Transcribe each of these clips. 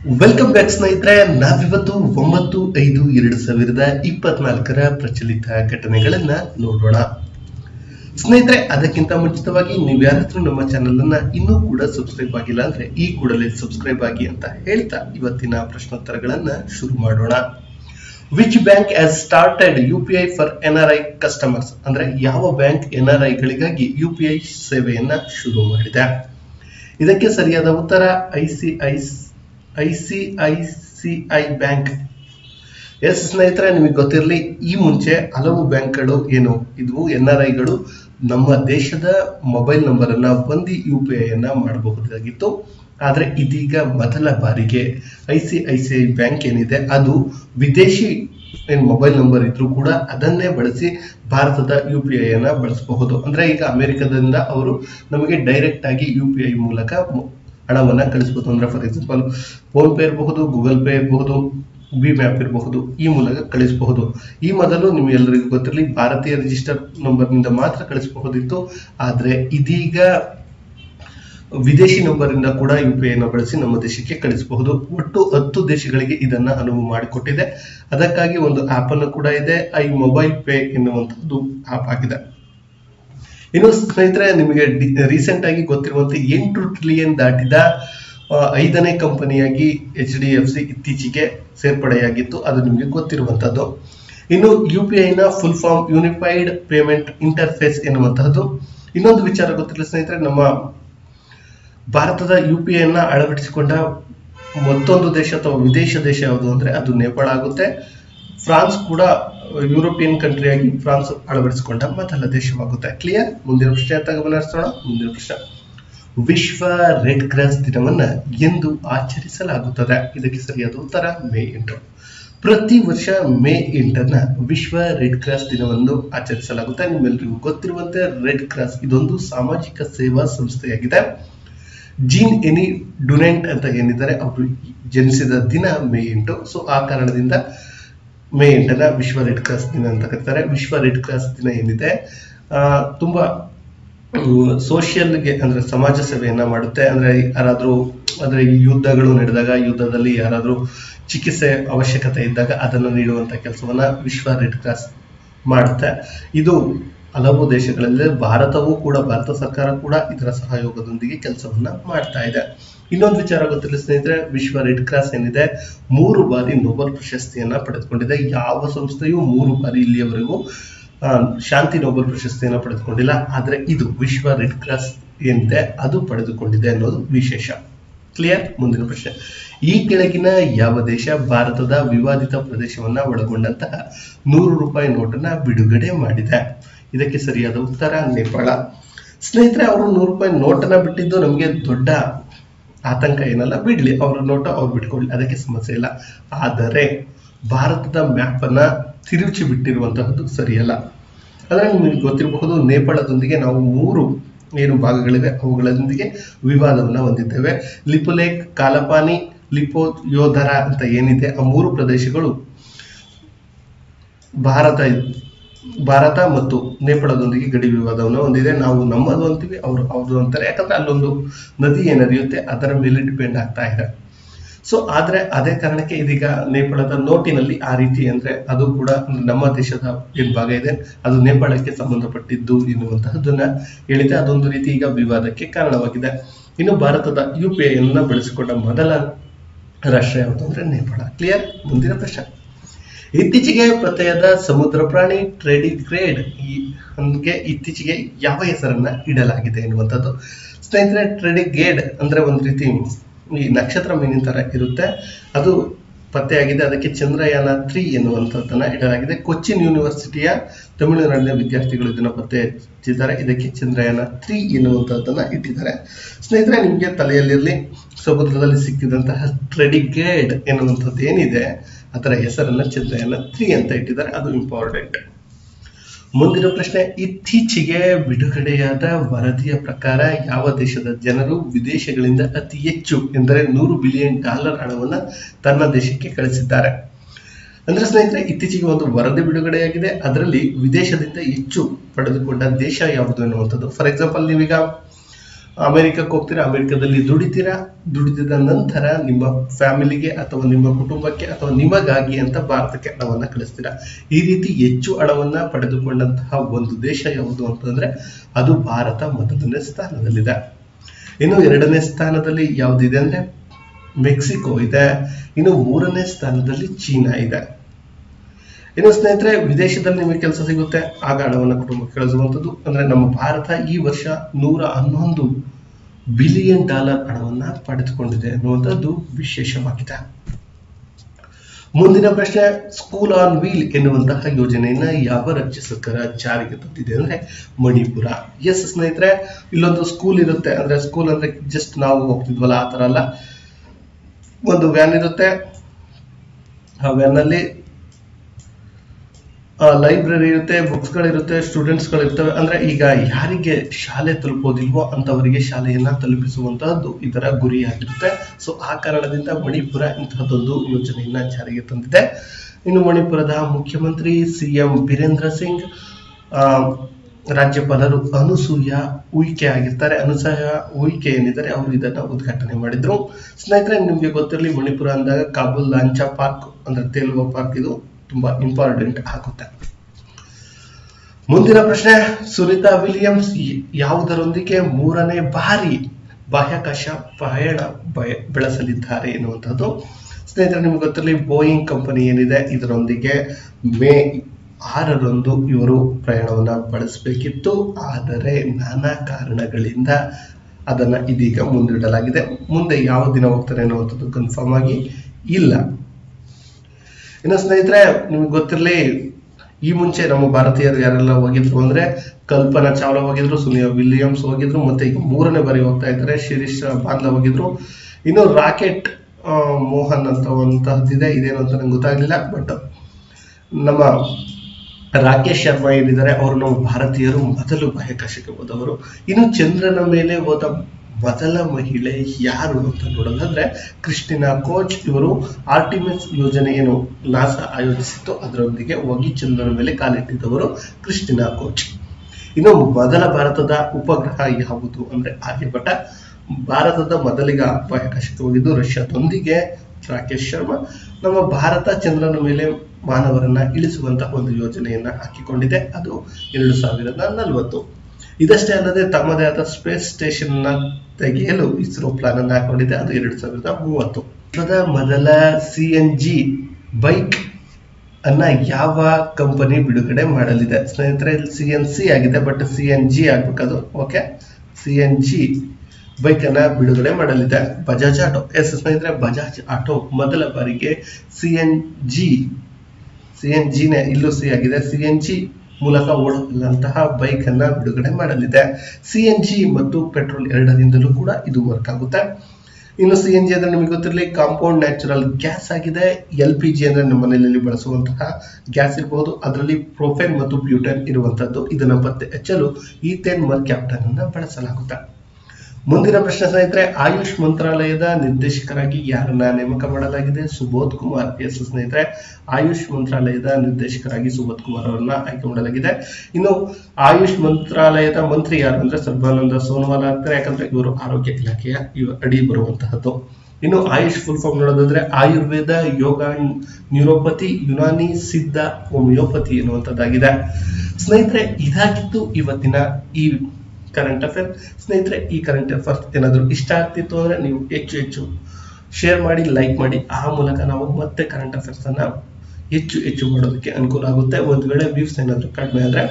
welcome back ಸ್ನೇಹಿತರೆ ನಾವಿವತ್ತು ಒಂಬತ್ತು ಐದು ಎರಡು ಸಾವಿರದ ಇಪ್ಪತ್ನಾಲ್ಕರ ಪ್ರಚಲಿತ ಘಟನೆಗಳನ್ನ ನೋಡೋಣ ಸ್ನೇಹಿತರೆ ಅದಕ್ಕಿಂತ ಮುಂಚಿತವಾಗಿ ನೀವು ಯಾರಾದ್ರೂ ನಮ್ಮ ಚಾನೆಲ್ ಅನ್ನ ಇನ್ನೂ ಕೂಡ ಸಬ್ಸ್ಕ್ರೈಬ್ ಆಗಿಲ್ಲ ಅಂದ್ರೆ ಈ ಕೂಡಲೇ ಸಬ್ಸ್ಕ್ರೈಬ್ ಆಗಿ ಅಂತ ಹೇಳ್ತಾ ಇವತ್ತಿನ ಪ್ರಶ್ನೋತ್ತರಗಳನ್ನ ಶುರು ಮಾಡೋಣ which bank has started U P I for N R I customers ಅಂದ್ರೆ ಯಾವ ಬ್ಯಾಂಕ್ ಎನ್ ಆರ್ ಐಗಳಿಗಾಗಿ ಯು ಪಿ ಐ ಸೇವೆಯನ್ನ ಶುರು ಮಾಡಿದೆ ಇದಕ್ಕೆ ಸರಿಯಾದ ಉತ್ತರ I C I I C I C I bank yes ಸ್ನೇಹಿತರೆ ನಿಮಗೆ ಗೊತ್ತಿರಲಿ ಈ ಮುಂಚೆ ಹಲವು ಬ್ಯಾಂಕ್ಗಳು ಏನು ಇದು ಎನ್ ಆರ್ ಐಗಳು ನಮ್ಮ ದೇಶದ ಮೊಬೈಲ್ ನಂಬರ್ ಅನ್ನ ಹೊಂದಿ ಯು ಪಿ ಐ ಅನ್ನ ಮಾಡಬಹುದಾಗಿತ್ತು ಆದ್ರೆ ಇದೀಗ ಮೊದಲ ಬಾರಿಗೆ I C I C I bank ಏನಿದೆ ಅದು ವಿದೇಶಿ ಏನ್ ಮೊಬೈಲ್ ನಂಬರ್ ಇದ್ರೂ ಕೂಡ ಅದನ್ನೇ ಬಳಸಿ ಭಾರತದ ಯು ಪಿ ಐ ಅನ್ನ ಬಳಸಬಹುದು ಅಂದ್ರೆ ಈಗ ಅಮೆರಿಕದಿಂದ ಅವರು ನಮಗೆ ಡೈರೆಕ್ಟ್ ಆಗಿ ಯು ಪಿ ಐ ಮೂಲಕ ಮೊ- ಹಣವನ್ನ ಕಳಿಸಬಹುದು ಅಂದ್ರೆ ಫಾರ್ ಎಕ್ಸಾಂಪಲ್ ಫೋನ್ ಪೇ ಇರಬಹುದು ಗೂಗಲ್ ಪೇ ಇರಬಹುದು ಬಿ ಮ್ಯಾಪ್ ಇರಬಹುದು ಈ ಮೂಲಕ ಕಳಿಸಬಹುದು ಈ ಮೊದಲು ನಿಮ್ಗೆಲ್ಲರಿಗೂ ಗೊತ್ತಿರಲಿ ಭಾರತೀಯ ರಿಜಿಸ್ಟರ್ ನಂಬರ್ನಿಂದ ಮಾತ್ರ ಕಳಿಸಬಹುದಿತ್ತು ಆದ್ರೆ ಇದೀಗ ವಿದೇಶಿ ನಂಬರ್ ಇಂದ ಕೂಡ ಯು ಪಿ ಐನ ಬಳಸಿ ನಮ್ಮ ದೇಶಕ್ಕೆ ಕಳಿಸಬಹುದು ಒಟ್ಟು ಹತ್ತು ದೇಶಗಳಿಗೆ ಇದನ್ನ ಅನುವು ಮಾಡಿಕೊಟ್ಟಿದೆ ಅದಕ್ಕಾಗಿ ಒಂದು ಆಪ್ ಅನ್ನು ಕೂಡ ಇದೆ ಐ ಮೊಬೈಲ್ ಪೇ ಎನ್ನುವಂತದ್ದು ಆಪ್ ಆಗಿದೆ ಇನ್ನು ಸ್ನೇಹಿತರೆ ನಿಮಗೆ ರೀಸೆಂಟ್ ಆಗಿ ಗೊತ್ತಿರುವಂತೆ ಎಂಟು ಟ್ರಿಲಿಯನ್ ದಾಟಿದ ಆ, ಐದನೇ ಕಂಪನಿಯಾಗಿ ಎಚ್ ಡಿ ಎಫ್ ಸಿ ಇತ್ತೀಚೆಗೆ ಸೇರ್ಪಡೆಯಾಗಿತ್ತು ಅದು ನಿಮಗೆ ಗೊತ್ತಿರುವಂತದ್ದು ಇನ್ನು ಯು ಪಿ ಐನ full form unified payment interface ಎನ್ನುವಂತಹದ್ದು ಇನ್ನೊಂದು ವಿಚಾರ ಗೊತ್ತಿಲ್ಲ ಸ್ನೇಹಿತರೆ ನಮ್ಮ ಭಾರತದ ಯು ಪಿ ಐನ ಅಳವಡಿಸಿಕೊಂಡ ಮತ್ತೊಂದು ದೇಶ ಅಥವಾ ವಿದೇಶ ದೇಶ ಯಾವುದು ಅಂದ್ರೆ ಅದು ನೇಪಾಳ ಆಗುತ್ತೆ ಫ್ರಾನ್ಸ್ ಕೂಡ ಯುರೋಪಿಯನ್ ಕಂಟ್ರಿ ಆಗಿ ಫ್ರಾನ್ಸ್ ಅಳವಡಿಸಿಕೊಂಡ ಮೊದಲ ದೇಶವಾಗುತ್ತೆ ಕ್ಲಿಯರ್ ಮುಂದಿನ ಪ್ರಶ್ನೆ ಅಂತ ಗಮನಿಸೋಣ ಮುಂದಿನ ಪ್ರಶ್ನೆ ವಿಶ್ವ ರೆಡ್ ಕ್ರಾಸ್ ದಿನವನ್ನ ಎಂದು ಆಚರಿಸಲಾಗುತ್ತದೆ ಇದಕ್ಕೆ ಸರಿಯಾದ ಉತ್ತರ ಮೇ ಎಂಟು ಪ್ರತಿ ವರ್ಷ ಮೇ ಎಂಟನ್ನ ವಿಶ್ವ ರೆಡ್ ಕ್ರಾಸ್ ದಿನವನ್ನು ಆಚರಿಸಲಾಗುತ್ತೆ ನಿಮ್ಮೆಲ್ಲರಿಗೂ ಗೊತ್ತಿರುವಂತೆ ರೆಡ್ ಕ್ರಾಸ್ ಇದೊಂದು ಸಾಮಾಜಿಕ ಸೇವಾ ಸಂಸ್ಥೆಯಾಗಿದೆ ಜೀನ್ ಎನಿ ಡುನೆಂಟ್ ಅಂತ ಏನಿದ್ದಾರೆ ಅವರು ಜನಿಸಿದ ದಿನ ಮೇ ಎಂಟು ಸೊ ಆ ಕಾರಣದಿಂದ ಮೇ ಎಂಟನ ವಿಶ್ವ ರೆಡ್ ಕ್ರಾಸ್ ದಿನ ಅಂತ ಕರೀತಾರೆ ವಿಶ್ವ ರೆಡ್ ಕ್ರಾಸ್ ದಿನ ಏನಿದೆ ಆ, ತುಂಬಾ ಸೋಷಿಯಲ್ಗೆ ಅಂದ್ರೆ ಸಮಾಜ ಸೇವೆಯನ್ನ ಮಾಡುತ್ತೆ ಅಂದ್ರೆ ಯಾರಾದ್ರೂ ಅಂದ್ರೆ ಈ ಯುದ್ಧಗಳು ನಡೆದಾಗ ಯುದ್ಧದಲ್ಲಿ ಯಾರಾದ್ರೂ ಚಿಕಿತ್ಸೆ ಅವಶ್ಯಕತೆ ಇದ್ದಾಗ ಅದನ್ನು ನೀಡುವಂತ ಕೆಲಸವನ್ನ ವಿಶ್ವ ರೆಡ್ ಕ್ರಾಸ್ ಮಾಡುತ್ತೆ ಇದು ಹಲವು ದೇಶಗಳಲ್ಲಿ ಭಾರತವೂ ಕೂಡ ಭಾರತ ಸರ್ಕಾರ ಕೂಡ ಇದರ ಸಹಯೋಗದೊಂದಿಗೆ ಕೆಲಸವನ್ನ ಮಾಡ್ತಾ ಇದೆ ಇನ್ನೊಂದು ವಿಚಾರ ಗೊತ್ತಿಲ್ಲ ಸ್ನೇಹಿತರೆ ವಿಶ್ವ ರೆಡ್ ಕ್ರಾಸ್ ಏನಿದೆ ಮೂರು ಬಾರಿ ನೊಬೆಲ್ ಪ್ರಶಸ್ತಿಯನ್ನ ಪಡೆದುಕೊಂಡಿದೆ ಯಾವ ಸಂಸ್ಥೆಯೂ ಮೂರು ಬಾರಿ ಇಲ್ಲಿಯವರೆಗೂ ಆ, ಶಾಂತಿ ನೊಬೆಲ್ ಪ್ರಶಸ್ತಿಯನ್ನ ಪಡೆದುಕೊಂಡಿಲ್ಲ ಆದ್ರೆ ಇದು ವಿಶ್ವ ರೆಡ್ ಕ್ರಾಸ್ ಏನಿದೆ ಅದು ಪಡೆದುಕೊಂಡಿದೆ ಅನ್ನೋದು ವಿಶೇಷ ಕ್ಲಿಯರ್ ಮುಂದಿನ ಪ್ರಶ್ನೆ ಈ ಕೆಳಗಿನ ಯಾವ ದೇಶ ಭಾರತದ ವಿವಾದಿತ ಪ್ರದೇಶವನ್ನ ಒಳಗೊಂಡಂತಹ ನೂರು ರೂಪಾಯಿ ನೋಟನ್ನ ಬಿಡುಗಡೆ ಮಾಡಿದೆ ಇದಕ್ಕೆ ಸರಿಯಾದ ಉತ್ತರ ನೇಪಾಳ ಸ್ನೇಹಿತರೆ ಅವರು ನೂರು ರೂಪಾಯಿ ನೋಟನ್ನ ಬಿಟ್ಟಿದ್ದು ನಮಗೆ ದೊಡ್ಡ ಆತಂಕ ಏನಲ್ಲ ಬಿಡ್ಲಿ ಅವ್ರ ನೋಟ ಅವ್ರು ಬಿಟ್ಕೊಳ್ಳಿ ಅದಕ್ಕೆ ಸಮಸ್ಯೆ ಇಲ್ಲ ಆದರೆ ಭಾರತದ ಮ್ಯಾಪ್ ಅನ್ನ ತಿರುಚಿ ಬಿಟ್ಟಿರುವಂತಹದ್ದು ಸರಿಯಲ್ಲ ಅಂದ್ರೆ ನಿಮಗೆ ಗೊತ್ತಿರಬಹುದು ನೇಪಾಳದೊಂದಿಗೆ ನಾವು ಮೂರು ಏನು ಭಾಗಗಳಿವೆ ಅವುಗಳೊಂದಿಗೆ ವಿವಾದವನ್ನ ಹೊಂದಿದ್ದೇವೆ ಲಿಪುಲೇಕ್ ಕಾಲಪಾನಿ ಲಿಪೋ ಯೋಧರ ಅಂತ ಏನಿದೆ ಆ ಮೂರು ಪ್ರದೇಶಗಳು ಭಾರತ ಭಾರತ ಮತ್ತು ನೇಪಾಳದೊಂದಿಗೆ ಗಡಿ ವಿವಾದವನ್ನು ಹೊಂದಿದೆ ನಾವು ನಮ್ಮದು ಅಂತೀವಿ ಅವರು ಅವ್ರದ್ದು ಅಂತಾರೆ ಯಾಕಂದ್ರೆ ಅಲ್ಲೊಂದು ನದಿ ಏನು ಹರಿಯುತ್ತೆ ಅದರ ಮೇಲೆ ಡಿಪೆಂಡ್ ಆಗ್ತಾ ಇದೆ ಸೊ ಆದ್ರೆ ಅದೇ ಕಾರಣಕ್ಕೆ ಇದೀಗ ನೇಪಾಳದ ನೋಟಿನಲ್ಲಿ ಆ ರೀತಿ ಅಂದ್ರೆ ಅದು ಕೂಡ ನಮ್ಮ ದೇಶದ ಏನ್ ಭಾಗ ಇದೆ ಅದು ನೇಪಾಳಕ್ಕೆ ಸಂಬಂಧಪಟ್ಟಿದ್ದು ಎನ್ನುವಂತಹದ್ದನ್ನ ಹೇಳಿದೆ ಅದೊಂದು ರೀತಿ ಈಗ ವಿವಾದಕ್ಕೆ ಕಾರಣವಾಗಿದೆ ಇನ್ನು ಭಾರತದ ಯು ಪಿ ಐ ಅನ್ನ ಬಳಸಿಕೊಂಡ ಮೊದಲ ರಾಷ್ಟ್ರ ಯಾವುದು ಅಂದ್ರೆ ನೇಪಾಳ ಕ್ಲಿಯರ್ ಮುಂದಿನ ಪ್ರಶ್ನೆ ಇತ್ತೀಚೆಗೆ ಪತ್ತೆಯಾದ ಸಮುದ್ರ ಪ್ರಾಣಿ ಟ್ರೆಡಿಗ್ರೇಡ್ ಈ ಹಂಗೆ ಇತ್ತೀಚೆಗೆ ಯಾವ ಹೆಸರನ್ನ ಇಡಲಾಗಿದೆ ಎನ್ನುವಂಥದ್ದು ಸ್ನೇಹಿತರೆ ಟ್ರೆಡಿಗೇಡ್ ಅಂದ್ರೆ ಒಂದು ರೀತಿ ಈ ನಕ್ಷತ್ರ ಮೀನಿನ ತರ ಇರುತ್ತೆ ಅದು ಪತ್ತೆಯಾಗಿದೆ ಅದಕ್ಕೆ ಚಂದ್ರಯಾನ ತ್ರೀ ಎನ್ನುವಂಥದ್ದನ್ನ ಇಡಲಾಗಿದೆ ಕೊಚ್ಚಿನ್ ಯೂನಿವರ್ಸಿಟಿಯ ತಮಿಳುನಾಡಿನ ವಿದ್ಯಾರ್ಥಿಗಳು ಇದನ್ನ ಪತ್ತೆ ಹಚ್ಚಿದ್ದಾರೆ ಇದಕ್ಕೆ ಚಂದ್ರಯಾನ ತ್ರೀ ಎನ್ನುವಂಥದ್ದನ್ನ ಇಟ್ಟಿದ್ದಾರೆ ಸ್ನೇಹಿತರೆ ನಿಮಗೆ ತಲೆಯಲ್ಲಿರಲಿ ಸಮುದ್ರದಲ್ಲಿ ಸಿಕ್ಕಿದಂತಹ ಟ್ರೆಡಿಗೇಡ್ ಎನ್ನುವಂಥದ್ದು ಏನಿದೆ ಅದರ ಹೆಸರನ್ನ ಚಂದ್ರಯಾನ ತ್ರೀ ಅಂತ ಇಟ್ಟಿದ್ದಾರೆ ಅದು ಇಂಪಾರ್ಟೆಂಟ್ ಮುಂದಿನ ಪ್ರಶ್ನೆ ಇತ್ತೀಚೆಗೆ ಬಿಡುಗಡೆಯಾದ ವರದಿಯ ಪ್ರಕಾರ ಯಾವ ದೇಶದ ಜನರು ವಿದೇಶಗಳಿಂದ ಅತಿ ಹೆಚ್ಚು ಎಂದರೆ ನೂರು ಬಿಲಿಯನ್ ಡಾಲರ್ ಹಣವನ್ನ ತನ್ನ ದೇಶಕ್ಕೆ ಕಳಿಸಿದ್ದಾರೆ ಅಂದ್ರೆ ಸ್ನೇಹಿತರೆ ಇತ್ತೀಚೆಗೆ ಒಂದು ವರದಿ ಬಿಡುಗಡೆಯಾಗಿದೆ ಅದರಲ್ಲಿ ವಿದೇಶದಿಂದ ಹೆಚ್ಚು ಪಡೆದುಕೊಂಡ ದೇಶ ಯಾವುದು ಎನ್ನುವಂಥದ್ದು ಫಾರ್ ಎಕ್ಸಾಂಪಲ್ ನೀವೀಗ ಅಮೆರಿಕಕ್ಕೆ ಹೋಗ್ತೀರಾ ಅಮೆರಿಕದಲ್ಲಿ ದುಡಿತೀರಾ ದುಡಿದ ನಂತರ ನಿಮ್ಮ ಫ್ಯಾಮಿಲಿಗೆ ಅಥವಾ ನಿಮ್ಮ ಕುಟುಂಬಕ್ಕೆ ಅಥವಾ ನಿಮಗಾಗಿ ಅಂತ ಭಾರತಕ್ಕೆ ಹಣವನ್ನ ಕಳಿಸ್ತೀರಾ ಈ ರೀತಿ ಹೆಚ್ಚು ಹಣವನ್ನ ಪಡೆದುಕೊಂಡಂತಹ ಒಂದು ದೇಶ ಯಾವುದು ಅಂತಂದ್ರೆ ಅದು ಭಾರತ ಮೊದಲನೇ ಸ್ಥಾನದಲ್ಲಿದೆ ಇನ್ನು ಎರಡನೇ ಸ್ಥಾನದಲ್ಲಿ ಯಾವುದಿದೆ ಅಂದ್ರೆ ಮೆಕ್ಸಿಕೋ ಇದೆ ಇನ್ನು ಮೂರನೇ ಸ್ಥಾನದಲ್ಲಿ ಚೀನಾ ಇದೆ ಇನ್ನು ಸ್ನೇಹಿತರೆ ವಿದೇಶದಲ್ಲಿ ನಿಮಗೆ ಕೆಲಸ ಸಿಗುತ್ತೆ ಆಗ ಹಣವನ್ನು ಕುಟುಂಬಕ್ಕೆ ಕಳಿಸುವಂಥದ್ದು ಅಂದ್ರೆ ನಮ್ಮ ಭಾರತ ಈ ವರ್ಷ ನೂರ ಹನ್ನೊಂದು ಬಿಲಿಯನ್ ಡಾಲರ್ ಹಣವನ್ನ ಪಡೆದುಕೊಂಡಿದೆ ಅನ್ನುವಂಥದ್ದು ವಿಶೇಷವಾಗಿದೆ ಮುಂದಿನ ಪ್ರಶ್ನೆ ಸ್ಕೂಲ್ ಆನ್ ವೀಲ್ ಎನ್ನುವಂತಹ ಯೋಜನೆಯನ್ನ ಯಾವ ರಾಜ್ಯ ಸರ್ಕಾರ ಜಾರಿಗೆ ತಂದಿದೆ ಅಂದ್ರೆ ಮಣಿಪುರ ಎಸ್ ಸ್ನೇಹಿತರೆ ಇಲ್ಲೊಂದು ಸ್ಕೂಲ್ ಇರುತ್ತೆ ಅಂದ್ರೆ ಸ್ಕೂಲ್ ಅಂದ್ರೆ ಜಸ್ಟ್ ನಾವು ಹೋಗ್ತಿದ್ವಲ್ಲ ಆ ತರ ಅಲ್ಲ ಒಂದು ವ್ಯಾನ್ ಇರುತ್ತೆ ಆ ವ್ಯಾನ್ ಅಲ್ಲಿ ಲೈಬ್ರರಿ ಇರುತ್ತೆ ಬುಕ್ಸ್ ಗಳಿರುತ್ತೆ ಸ್ಟೂಡೆಂಟ್ಸ್ ಗಳಿರ್ತವೆ ಅಂದ್ರೆ ಈಗ ಯಾರಿಗೆ ಶಾಲೆ ತಲುಪೋದಿಲ್ವೋ ಅಂತವರಿಗೆ ಶಾಲೆಯನ್ನ ತಲುಪಿಸುವಂತಹದ್ದು ಇದರ ಗುರಿಯಾಗಿರುತ್ತೆ ಸೊ ಆ ಕಾರಣದಿಂದ ಮಣಿಪುರ ಇಂತಹದ್ದೊಂದು ಯೋಜನೆಯನ್ನ ಜಾರಿಗೆ ತಂದಿದೆ ಇನ್ನು ಮಣಿಪುರದ ಮುಖ್ಯಮಂತ್ರಿ ಸಿ ಎಂ ಬೀರೇಂದ್ರ ಸಿಂಗ್ ಆ, ರಾಜ್ಯಪಾಲರು ಅನುಸೂಯ ಉಯಿಕೆ ಆಗಿರ್ತಾರೆ ಅನುಸೂಯ ಉಯಿಕೆ ಏನಿದ್ದಾರೆ ಅವರು ಇದನ್ನ ಉದ್ಘಾಟನೆ ಮಾಡಿದ್ರು ಸ್ನೇಹಿತರೆ ನಿಮ್ಗೆ ಗೊತ್ತಿರಲಿ ಮಣಿಪುರ ಅಂದಾಗ ಕಾಬೂಲ್ ಲಾಂಚಾ ಪಾರ್ಕ್ ಅಂದ್ರೆ ತೇಲುವ ಪಾರ್ಕ್ ಇದು ತುಂಬಾ ಇಂಪಾರ್ಟೆಂಟ್ ಆಗುತ್ತೆ ಮುಂದಿನ ಪ್ರಶ್ನೆ ಸುನಿತಾ ವಿಲಿಯಮ್ಸ್ ಯಾವುದರೊಂದಿಗೆ ಮೂರನೇ ಬಾರಿ ಬಾಹ್ಯಾಕಾಶ ಪಯಣ ಬಯ ಬೆಳೆಸಲಿದ್ದಾರೆ ಎನ್ನುವಂಥದ್ದು ಸ್ನೇಹಿತರೆ ನಿಮ್ಗೆ ಗೊತ್ತಿರಲಿ ಬೋಯಿಂಗ್ ಕಂಪನಿ ಏನಿದೆ ಇದರೊಂದಿಗೆ ಮೇ ಆರರಂದು ಇವರು ಪ್ರಯಾಣವನ್ನ ಬಳಸಬೇಕಿತ್ತು ಆದರೆ ನಾನಾ ಕಾರಣಗಳಿಂದ ಅದನ್ನ ಇದೀಗ ಮುಂದೂಡಲಾಗಿದೆ ಮುಂದೆ ಯಾವ ದಿನ ಹೋಗ್ತಾರೆ ಅನ್ನುವಂಥದ್ದು ಕನ್ಫರ್ಮ್ ಆಗಿ ಇಲ್ಲ ಇನ್ನು ಸ್ನೇಹಿತರೆ ನಿಮ್ಗೆ ಗೊತ್ತಿರಲಿ ಈ ಮುಂಚೆ ನಮ್ಮ ಭಾರತೀಯರು ಯಾರೆಲ್ಲ ಹೋಗಿದ್ರು ಅಂದ್ರೆ ಕಲ್ಪನಾ ಚಾವ್ಲಾ ಹೋಗಿದ್ರು ಸುನಿಯಾ ವಿಲಿಯಮ್ಸ್ ಹೋಗಿದ್ರು ಮತ್ತೆ ಈಗ ಮೂರನೇ ಬಾರಿ ಹೋಗ್ತಾ ಇದ್ದಾರೆ ಶಿರೀಶ್ ಬಾಂದ್ಲಾ ಹೋಗಿದ್ರು ಇನ್ನು ರಾಕೆಟ್ ಆ, ಮೋಹನ್ ಅಂತ ಅಂತಹದ್ದಿದೆ ಇದೇನು ಅಂತ ನಂಗೆ ಗೊತ್ತಾಗ್ಲಿಲ್ಲ ಬಟ್ ನಮ್ಮ ರಾಕೇಶ್ ಶರ್ಮಾ ಏನಿದ್ದಾರೆ ಅವರು ನಮ್ಮ ಭಾರತೀಯರು ಮೊದಲು ಬಾಹ್ಯಾಕಾಶಕ್ಕೆ ಹೋದವರು ಇನ್ನು ಚಂದ್ರನ ಮೇಲೆ ಹೋದ ಮೊದಲ ಮಹಿಳೆ ಯಾರು ಅಂತ ನೋಡೋದಾದ್ರೆ ಕ್ರಿಸ್ಟಿನಾ ಕೋಚ್ ಇವರು ಆರ್ಟಿಮಿಸ್ ಯೋಜನೆ ಏನು ನಾಸಾ ಆಯೋಜಿಸಿತ್ತು ಅದರೊಂದಿಗೆ ಹೋಗಿ ಚಂದ್ರನ ಮೇಲೆ ಕಾಲಿಟ್ಟಿದ್ದವರು ಕ್ರಿಸ್ಟಿನಾ ಕೋಚ್ ಇನ್ನು ಮೊದಲ ಭಾರತದ ಉಪಗ್ರಹ ಯಾವುದು ಅಂದ್ರೆ ಆರ್ಯಭಟ ಭಾರತದ ಮೊದಲಿಗ ಬಾಹ್ಯಾಕಾಶಕ್ಕೆ ಹೋಗಿದ್ದು ರಷ್ಯಾದೊಂದಿಗೆ ರಾಕೇಶ್ ಶರ್ಮಾ ನಮ್ಮ ಭಾರತ ಚಂದ್ರನ ಮೇಲೆ ಮಾನವರನ್ನ ಇಳಿಸುವಂತಹ ಒಂದು ಯೋಜನೆಯನ್ನ ಹಾಕಿಕೊಂಡಿದೆ ಅದು ಎರಡು ಸಾವಿರದ ನಲವತ್ತು ಇದಷ್ಟೇ ಅಲ್ಲದೆ ತಮ್ಮದೇ ಆದ ಸ್ಪೇಸ್ ಸ್ಟೇಷನ್ ನ ತೆಗೆಯಲು ಇಸ್ರೋ ಪ್ಲಾನ್ ಅನ್ನ ಹಾಕೊಂಡಿದೆ ಅದು ಎರಡು ಸಾವಿರದ ಮೂವತ್ತು ವಿಶ್ವದ ಮೊದಲ ಸಿ ಎನ್ ಜಿ ಬೈಕ್ ಅನ್ನ ಯಾವ ಕಂಪನಿ ಬಿಡುಗಡೆ ಮಾಡಲಿದೆ ಸ್ನೇಹಿತರೆ ಸಿ ಎನ್ ಸಿ ಆಗಿದೆ ಬಟ್ ಸಿ ಎನ್ ಜಿ ಆಗ್ಬೇಕದು okay C N G bike ಅನ್ನ ಬಿಡುಗಡೆ ಮಾಡಲಿದೆ ಬಜಾಜ್ ಆಟೋ ಎಸ್ ಸ್ನೇಹಿತರೆ ಬಜಾಜ್ ಆಟೋ ಮೊದಲ ಬಾರಿಗೆ C N G C N ಜಿನೇ ಇಲ್ಲೂ ಸಿ ಆಗಿದೆ ಸಿ ಎನ್ ಜಿ ಮೂಲಕ ಓಡಬಲ್ಲಂತಹ ಬೈಕ್ ಅನ್ನ ಬಿಡುಗಡೆ ಮಾಡಲಿದೆ ಸಿ ಎನ್ ಜಿ ಮತ್ತು ಪೆಟ್ರೋಲ್ ಎರಡರಿಂದಲೂ ಕೂಡ ಇದು ವರ್ಕ್ ಆಗುತ್ತೆ ಇನ್ನು ಸಿ ಎನ್ ಜಿ ಅಂದ್ರೆ ನಿಮಗೆ ಗೊತ್ತಿರಲಿ ಕಾಂಪೌಂಡ್ ನ್ಯಾಚುರಲ್ ಗ್ಯಾಸ್ ಆಗಿದೆ ಎಲ್ ಪಿ ಜಿ ಅಂದ್ರೆ ನಮ್ಮ ಮನೆಯಲ್ಲಿ ಬಳಸುವಂತಹ ಗ್ಯಾಸ್ ಇರಬಹುದು ಅದರಲ್ಲಿ ಪ್ರೊಫೈನ್ ಮತ್ತು ಬ್ಯೂಟನ್ ಇರುವಂತದ್ದು ಇದನ್ನ ಪತ್ತೆ ಹಚ್ಚಲು ಈಥೇನ್ ಮರ್ ಕ್ಯಾಪ್ಟನ್ ಅನ್ನ ಬಳಸಲಾಗುತ್ತೆ ಮುಂದಿನ ಪ್ರಶ್ನೆ ಸ್ನೇಹಿತರೆ ಆಯುಷ್ ಮಂತ್ರಾಲಯದ ನಿರ್ದೇಶಕರಾಗಿ ಯಾರನ್ನ ನೇಮಕ ಮಾಡಲಾಗಿದೆ ಸುಬೋಧ್ ಕುಮಾರ್ ಎಸ್ ಸ್ನೇಹಿತರೆ ಆಯುಷ್ ಮಂತ್ರಾಲಯದ ನಿರ್ದೇಶಕರಾಗಿ ಸುಬೋಧ್ ಕುಮಾರ್ ಅವರನ್ನ ಆಯ್ಕೆ ಮಾಡಲಾಗಿದೆ ಇನ್ನು ಆಯುಷ್ ಮಂತ್ರಾಲಯದ ಮಂತ್ರಿ ಯಾರು ಅಂದ್ರೆ ಸರ್ಬಾನಂದ ಸೋನೋವಾಲ್ ಆಗ್ತಾರೆ ಯಾಕಂದ್ರೆ ಇವರು ಆರೋಗ್ಯ ಇಲಾಖೆಯ ಇವ- ಅಡಿ ಬರುವಂತಹದ್ದು ಇನ್ನು ಆಯುಷ್ ಫುಲ್ ಫಾರ್ಮ್ ನೋಡೋದಾದ್ರೆ ಆಯುರ್ವೇದ ಯೋಗ ನ್ಯೂರೋಪತಿ ಯುನಾನಿ ಸಿದ್ಧ ಹೋಮಿಯೋಪತಿ ಎನ್ನುವಂಥದ್ದಾಗಿದೆ ಸ್ನೇಹಿತರೆ ಇದಾಗಿತ್ತು ಇವತ್ತಿನ ಈ ಕರೆಂಟ್ ಅಫೇರ್ ಸ್ನೇಹಿತರೆ ಈ ಕರೆಂಟ್ ಅಫೇರ್ ಏನಾದರೂ ಇಷ್ಟ ಆಗ್ತಿತ್ತು ಅಂದ್ರೆ ನೀವು ಹೆಚ್ಚು ಹೆಚ್ಚು ಶೇರ್ ಮಾಡಿ ಲೈಕ್ ಮಾಡಿ ಆ ಮೂಲಕ ನಾವು ಮತ್ತೆ ಕರೆಂಟ್ ಅಫೇರ್ಸ್ ಅನ್ನ ಹೆಚ್ಚು ಹೆಚ್ಚು ಮಾಡೋದಕ್ಕೆ ಅನುಕೂಲ ಆಗುತ್ತೆ ಒಂದು ವೇಳೆ ವ್ಯೂಸ್ ಏನಾದರೂ ಕಡಿಮೆ ಆದ್ರೆ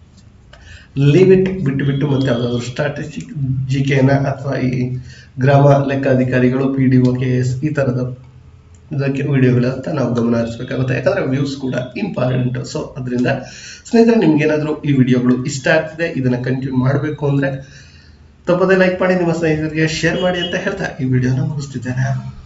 ಲೀವ್ ಇಟ್ ಬಿಟ್ಟು ಬಿಟ್ಟು ಮತ್ತೆ ಯಾವ್ದಾದ್ರು ಸ್ಟ್ರಾಟಜಿಕ್ ಜಿ ಕೆನ ಅಥವಾ ಈ ಗ್ರಾಮ ಲೆಕ್ಕಾಧಿಕಾರಿಗಳು P D O K S ಈ ತರದ ಇದಕ್ಕೆ ವಿಡಿಯೋಗಳಂತ ನಾವು ಗಮನ ಹರಿಸಬೇಕಾಗುತ್ತೆ ಯಾಕಂದ್ರೆ ವ್ಯೂಸ್ ಕೂಡ ಇಂಪಾರ್ಟೆಂಟ್ ಸೊ ಅದರಿಂದ ಸ್ನೇಹಿತರೆ ನಿಮ್ಗೆ ಏನಾದರೂ ಈ ವಿಡಿಯೋಗಳು ಇಷ್ಟ ಆಗ್ತಿದೆ ಇದನ್ನ ಕಂಟಿನ್ಯೂ ಮಾಡಬೇಕು ಅಂದ್ರೆ ತಪ್ಪದೆ ಲೈಕ್ ಮಾಡಿ ನಿಮ್ಮ ಸ್ನೇಹಿತರಿಗೆ ಶೇರ್ ಮಾಡಿ ಅಂತ ಹೇಳ್ತಾ ಈ ವಿಡಿಯೋನ ಮುಗಿಸ್ತಿದ್ದೇನೆ